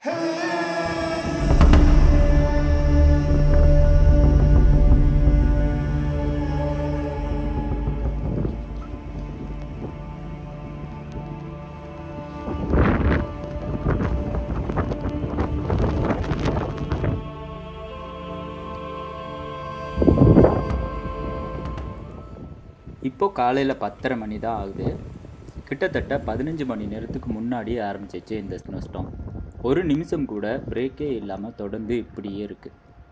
இப்போ காலையில் பத்தரை மணி தான் ஆகுது கிட்டத்தட்ட பதினஞ்சு மணி நேரத்துக்கு முன்னாடி ஆரம்பிச்சிச்சு இந்த ஸ்னோஸ்டாம் ஒரு நிமிஷம் கூட பிரேக்கே இல்லாமல் தொடர்ந்து இப்படியே இருக்கு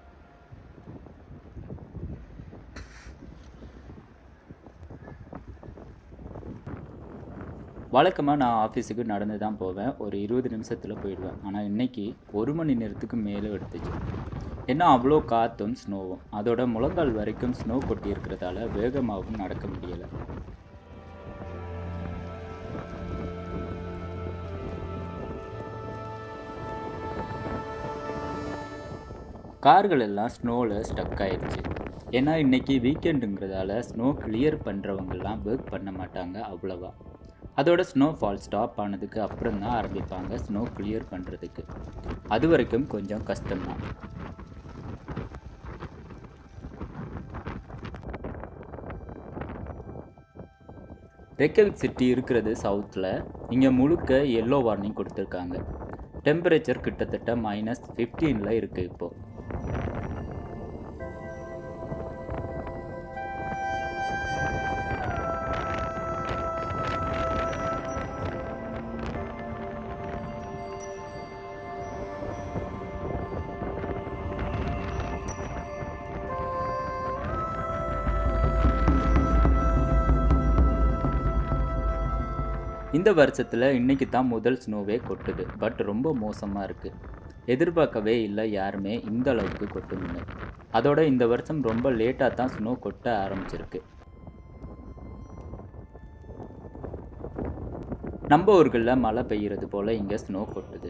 வழக்கமாக நான் ஆஃபீஸுக்கு நடந்து தான் போவேன் ஒரு இருபது நிமிஷத்தில் போயிடுவேன் ஆனால் இன்னைக்கு ஒரு மணி நேரத்துக்கு மேலே எடுத்துச்சு ஏன்னா அவ்வளோ காற்றும் ஸ்னோவும் அதோட முழங்கால் வரைக்கும் ஸ்னோ கொட்டி இருக்கிறதால வேகமாகவும் நடக்க முடியலை கார்கள் எல்லாம் ஸ்னோவில் ஸ்டக் ஆயிடுச்சு ஏன்னா இன்னைக்கு வீக்கெண்டுங்கிறதால ஸ்னோ கிளியர் பண்ணுறவங்கெல்லாம் ஒர்க் பண்ண மாட்டாங்க அவ்வளவா அதோட ஸ்னோ ஃபால் ஸ்டாப் ஆனதுக்கு அப்புறம் தான் ஆரம்பிப்பாங்க ஸ்னோ கிளியர் பண்ணுறதுக்கு அது வரைக்கும் கொஞ்சம் கஷ்டம்தான் ரெக்கவிக் சிட்டி இருக்கிறது சவுத்தில் இங்கே முழுக்க எல்லோ வார்னிங் கொடுத்துருக்காங்க டெம்பரேச்சர் கிட்டத்தட்ட மைனஸ் ஃபிஃப்டீனில் இருக்குது இப்போது இந்த வருஷத்தில் இன்னைக்கு தான் முதல் ஸ்னோவே கொட்டுது பட் ரொம்ப மோசமாக இருக்குது எதிர்பார்க்கவே இல்லை யாருமே இந்த அளவுக்கு கொட்டுன்னு அதோட இந்த வருஷம் ரொம்ப லேட்டாக தான் ஸ்னோ கொட்ட ஆரம்பிச்சிருக்கு நம்ம ஊர்களில் மழை பெய்யறது போல் இங்கே ஸ்னோ கொட்டுது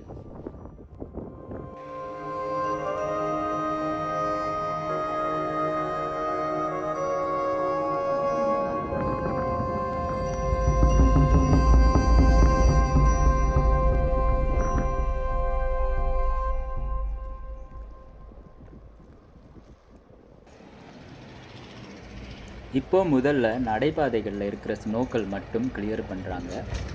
இப்போ முதல்ல நடைபாதைகளில் இருக்கிற ஸ்னோக்கள் மட்டும் கிளியர் பண்ணுறாங்க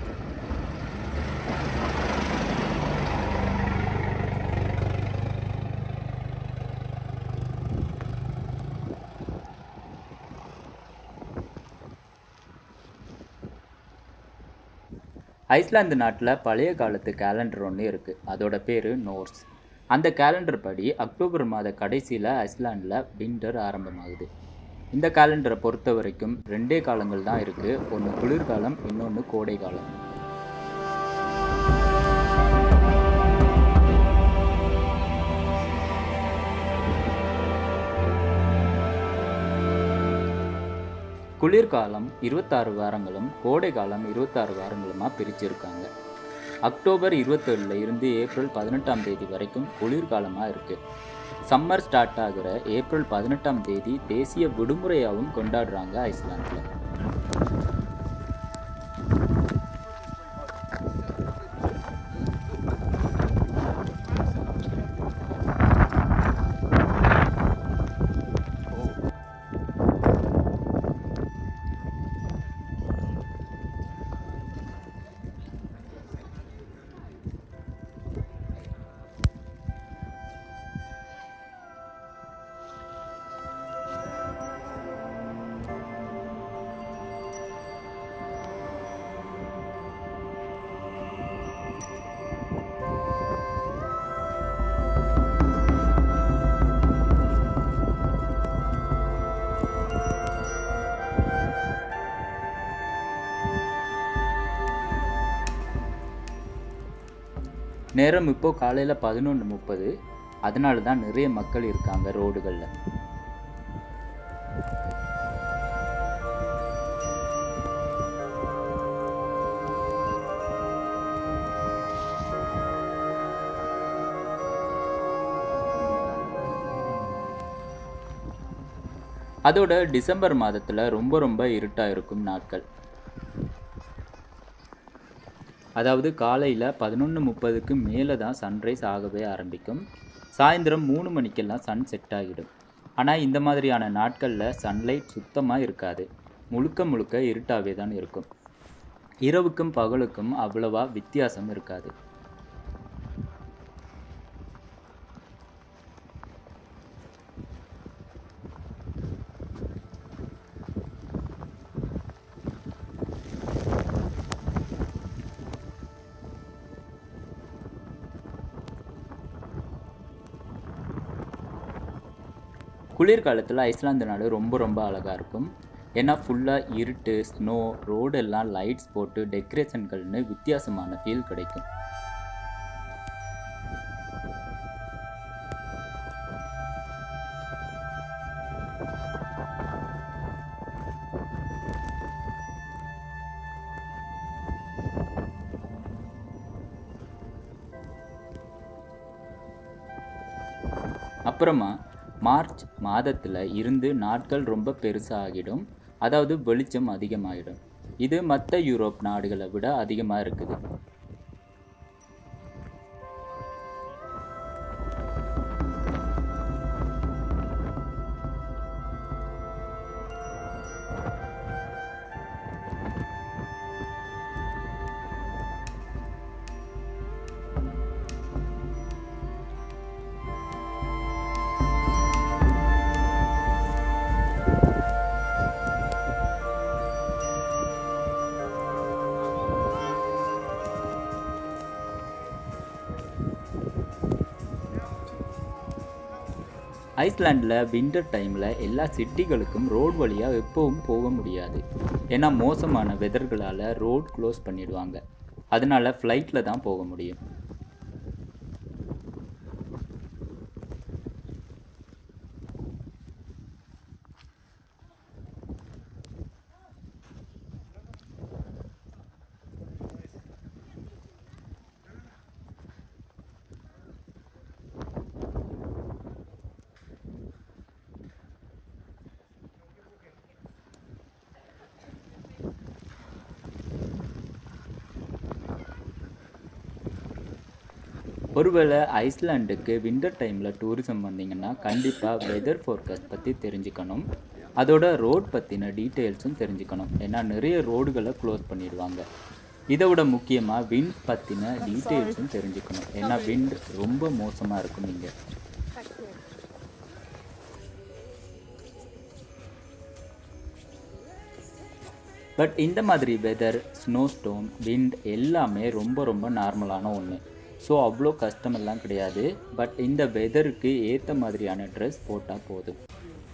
ஐஸ்லாந்து நாட்டில் பழைய காலத்து கேலண்டர் ஒன்று இருக்குது அதோட பேர் நோர்ஸ் அந்த கேலண்டர் படி அக்டோபர் மாத கடைசியில் ஐஸ்லாண்டில் விண்டர் ஆரம்பமாகுது இந்த கேலண்டரை பொறுத்த வரைக்கும் ரெண்டே காலங்கள் தான் இருக்குது ஒன்று குளிர்காலம் இன்னொன்று கோடை காலம் குளிர்காலம் இருபத்தாறு வாரங்களும் கோடை காலம் இருபத்தாறு வாரங்களுமாக பிரிச்சிருக்காங்க அக்டோபர் இருபத்தேழுல இருந்து ஏப்ரல் பதினெட்டாம் தேதி வரைக்கும் குளிர்காலமாக இருக்குது சம்மர் ஸ்டார்ட் ஆகிற ஏப்ரல் பதினெட்டாம் தேதி தேசிய விடுமுறையாகவும் கொண்டாடுறாங்க ஐஸ்லாண்டில் நேரம் இப்போ காலையில் பதினொன்று முப்பது அதனால தான் நிறைய மக்கள் இருக்காங்க ரோடுகளில் அதோட டிசம்பர் மாதத்தில் ரொம்ப ரொம்ப இருட்டாக இருக்கும் நாட்கள் அதாவது காலையில் பதினொன்று முப்பதுக்கு மேலே தான் சன்ரைஸ் ஆகவே ஆரம்பிக்கும் சாயந்தரம் மூணு மணிக்கெல்லாம் சன் செட் ஆகிடும் ஆனால் இந்த மாதிரியான நாட்களில் சன்லைட் சுத்தமாக இருக்காது முழுக்க முழுக்க இருட்டாகவே தான் இருக்கும் இரவுக்கும் பகலுக்கும் அவ்வளவா வித்தியாசம் இருக்காது குளிர்காலத்தில் ஐஸ்லாந்து நாடு ரொம்ப ரொம்ப அழகாக இருக்கும் ஏன்னா ஃபுல்லாக இருட்டு ஸ்னோ ரோடெல்லாம் லைட்ஸ் போட்டு டெக்கரேஷன்கள்னு வித்தியாசமான ஃபீல் கிடைக்கும் அப்புறமா மார்ச் மாதத்தில் இருந்து நாட்கள் ரொம்ப பெருசாகிடும் அதாவது வெளிச்சம் அதிகமாகிடும் இது மற்ற யூரோப் நாடுகளை விட அதிகமாக இருக்குது ஐஸ்லாண்டில் வின்டர் டைமில் எல்லா சிட்டிகளுக்கும் ரோட் வழியாக எப்பவும் போக முடியாது ஏன்னா மோசமான வெதர்களால் ரோட் க்ளோஸ் பண்ணிடுவாங்க அதனால ஃப்ளைட்டில் தான் போக முடியும் ஒருவேளை ஐஸ்லாண்டுக்கு வின்டர் டைமில் டூரிசம் வந்தீங்கன்னா கண்டிப்பாக வெதர் ஃபோர்காஸ்ட் பற்றி தெரிஞ்சுக்கணும் அதோட ரோட் பற்றின டீட்டெயில்ஸும் தெரிஞ்சுக்கணும் ஏன்னா நிறைய ரோடுகளை க்ளோஸ் பண்ணிடுவாங்க இதை விட முக்கியமாக விண்ட் பற்றின டீட்டெயில்ஸும் தெரிஞ்சுக்கணும் ஏன்னா விண்ட் ரொம்ப மோசமாக இருக்கும் இங்கே பட் இந்த மாதிரி வெதர் ஸ்னோ ஸ்டோம் விண்ட் எல்லாமே ரொம்ப ரொம்ப நார்மலான ஒன்று ஸோ அவ்வளோ கஷ்டமெல்லாம் கிடையாது பட் இந்த வெதருக்கு ஏற்ற மாதிரியான ட்ரெஸ் போட்டால் போதும்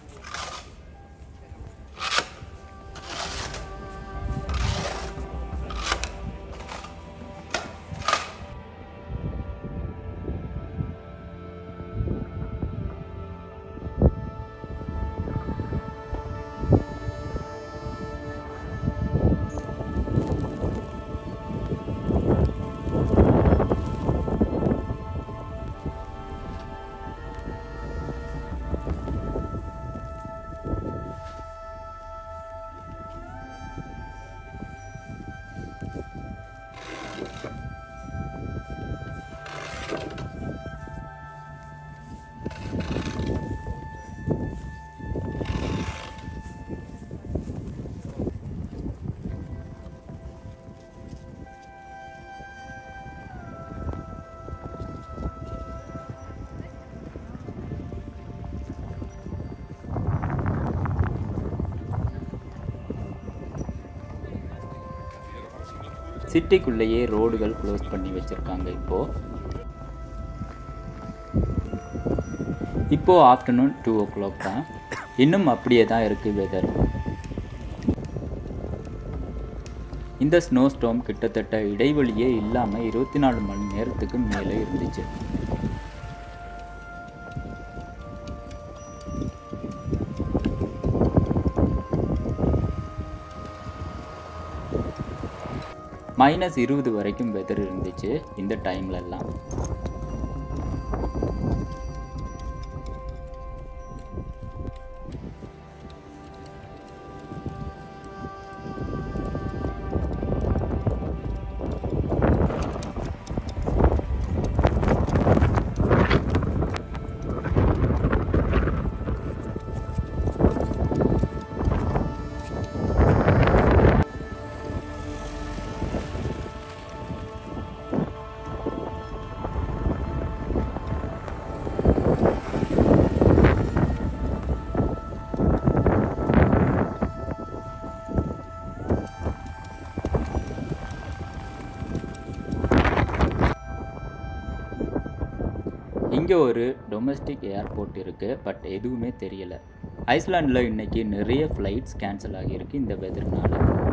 சிட்டிக்குள்ளேயே ரோடுகள் க்ளோஸ் பண்ணி வச்சுருக்காங்க இப்போது இப்போது ஆஃப்டர்நூன் டூ ஓ கிளாக் தான் இன்னும் அப்படியே தான் இருக்குது வெதர் இந்த ஸ்னோ ஸ்டோம் கிட்டத்தட்ட இடைவெளியே இல்லாமல் இருபத்தி நாலு மணி நேரத்துக்கு மேலே இருந்துச்சு மைனஸ் இருபது வரைக்கும் வெதர் இருந்துச்சு இந்த டைம்லலாம் இங்கே ஒரு டொமஸ்டிக் ஏர்போர்ட் இருக்குது பட் எதுவுமே தெரியல ஐஸ்லாண்டில் இன்னைக்கு நிறைய ஃப்ளைட்ஸ் கேன்சல் ஆகியிருக்கு இந்த வெதர்னால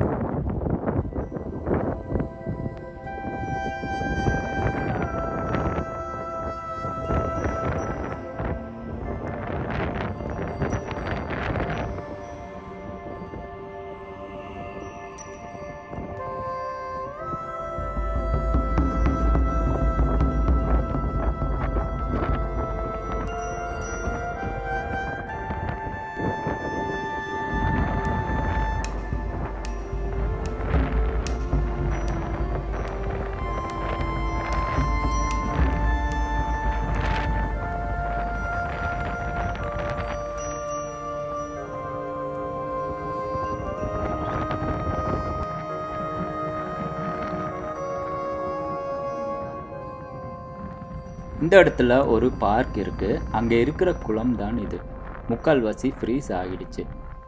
இந்த இடத்துல ஒரு பார்க் இருக்கு அங்கே இருக்கிற குளம் தான் இது முக்கால்வாசி ஃப்ரீஸ் ஆகிடுச்சு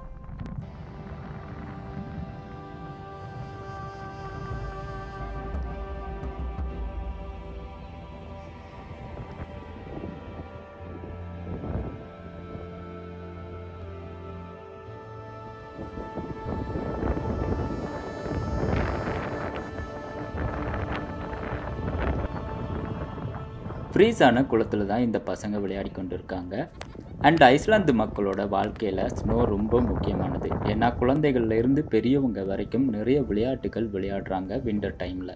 ஃப்ரீஸான குளத்தில் தான் இந்த பசங்க விளையாடி கொண்டு இருக்காங்க அண்ட் ஐஸ்லாந்து மக்களோட வாழ்க்கையில் ஸ்னோ ரொம்ப முக்கியமானது ஏன்னா குழந்தைகள்ல இருந்து பெரியவங்க வரைக்கும் நிறைய விளையாட்டுகள் விளையாடுறாங்க விண்டர் டைமில்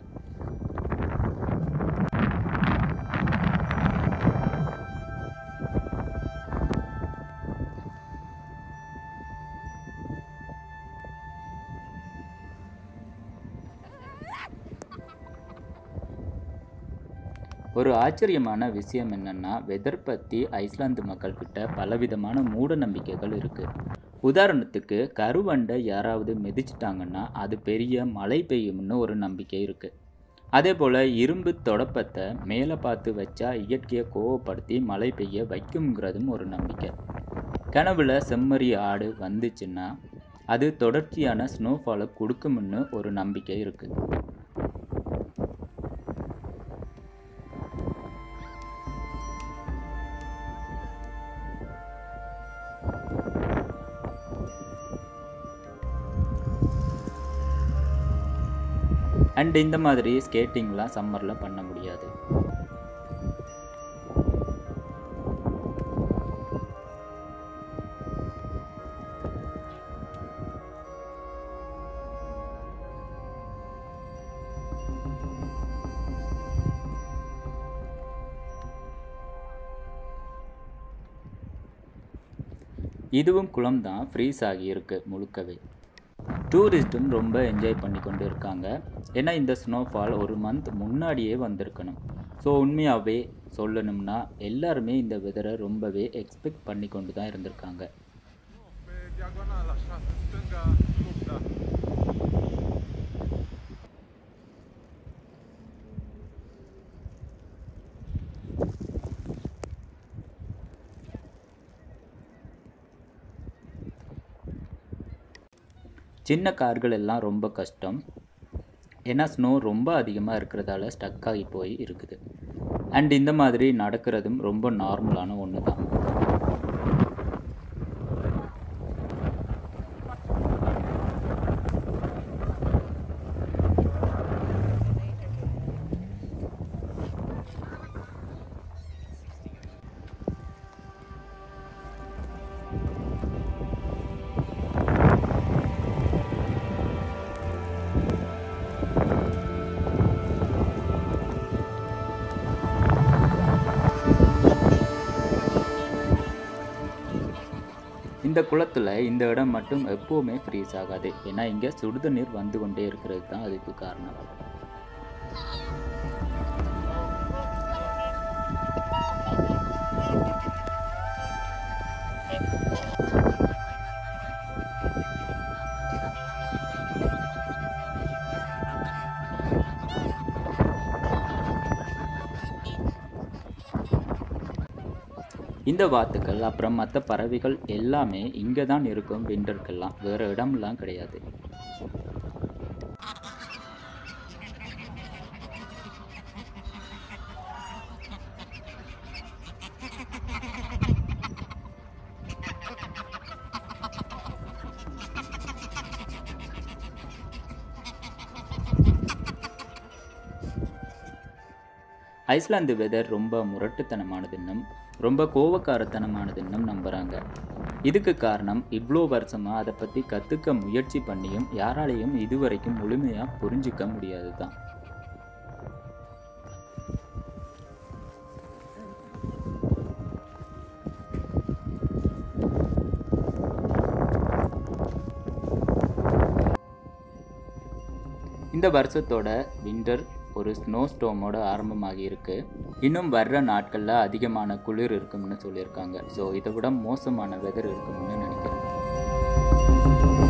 ஒரு ஆச்சரியமான விஷயம் என்னன்னா வெதர் பற்றி ஐஸ்லாந்து மக்கள்கிட்ட பலவிதமான மூட நம்பிக்கைகள் இருக்குது உதாரணத்துக்கு கருவண்டை யாராவது மிதிச்சிட்டாங்கன்னா அது பெரிய மழை பெய்யும்னு ஒரு நம்பிக்கை இருக்குது அதே போல் இரும்பு தொடப்பத்தை மேலே பார்த்து வச்சா இயற்கையை கோவப்படுத்தி மழை பெய்ய வைக்குங்கிறதும் ஒரு நம்பிக்கை கனவுல செம்மறி ஆடு வந்துச்சுன்னா அது தொடர்ச்சியான ஸ்னோஃபாலை கொடுக்கும்னு ஒரு நம்பிக்கை இருக்குது அண்ட் இந்த மாதிரி ஸ்கேட்டிங்லாம் சம்மரில் பண்ண முடியாது இதுவும் குளம் தான் ஃப்ரீஸ் ஆகியிருக்கு முழுக்கவே டூரிஸ்ட்டும் ரொம்ப என்ஜாய் பண்ணி கொண்டு இருக்காங்க ஏன்னா இந்த ஸ்னோஃபால் ஒரு மந்த் முன்னாடியே வந்திருக்கணும் ஸோ உண்மையாகவே சொல்லணும்னா எல்லாருமே இந்த வெதரை ரொம்பவே எக்ஸ்பெக்ட் பண்ணி கொண்டு தான் இருந்திருக்காங்க diagonal așa, în stânga, lupta. சின்ன கார்கள் எல்லாம் ரொம்ப கஷ்டம் ஏன்னா ஸ்னோ ரொம்ப அதிகமாக இருக்கிறதால ஸ்டக் ஆகி போய் இருக்குது அண்ட் இந்த மாதிரி நடக்கிறதும் ரொம்ப நார்மலான ஒன்று தான் இந்த குளத்தில் இந்த இடம் மட்டும் எப்போவுமே ஃப்ரீஸ் ஆகாது ஏன்னா இங்கே சுடுதண்ணீர் வந்து கொண்டே இருக்கிறது தான் அதுக்கு காரணம் இந்த வாத்துக்கள் அப்புறம் மற்ற பறவைகள் எல்லாமே இங்கே தான் இருக்கும் விண்டருக்கெல்லாம் வேறு இடம்லாம் கிடையாது ஐஸ்லாந்து வெதர் ரொம்ப முரட்டுத்தனமானதுன்னும் ரொம்ப கோவக்காரத்தனமானதுன்னும் நம்புகிறாங்க இதுக்கு காரணம் இவ்வளோ வருஷமாக அதை பற்றி கற்றுக்க முயற்சி பண்ணியும் யாராலையும் இதுவரைக்கும் முழுமையாக புரிஞ்சிக்க முடியாது தான் இந்த வருஷத்தோட வின்டர் ஒரு ஸ்னோ ஸ்டோமோட ஆரம்பமாகி இருக்கு இன்னும் வர்ற நாட்களில் அதிகமான குளிர் இருக்கும்னு சொல்லியிருக்காங்க ஸோ இதை விட மோசமான வெதர் இருக்கும்னு நினைக்கிறேன்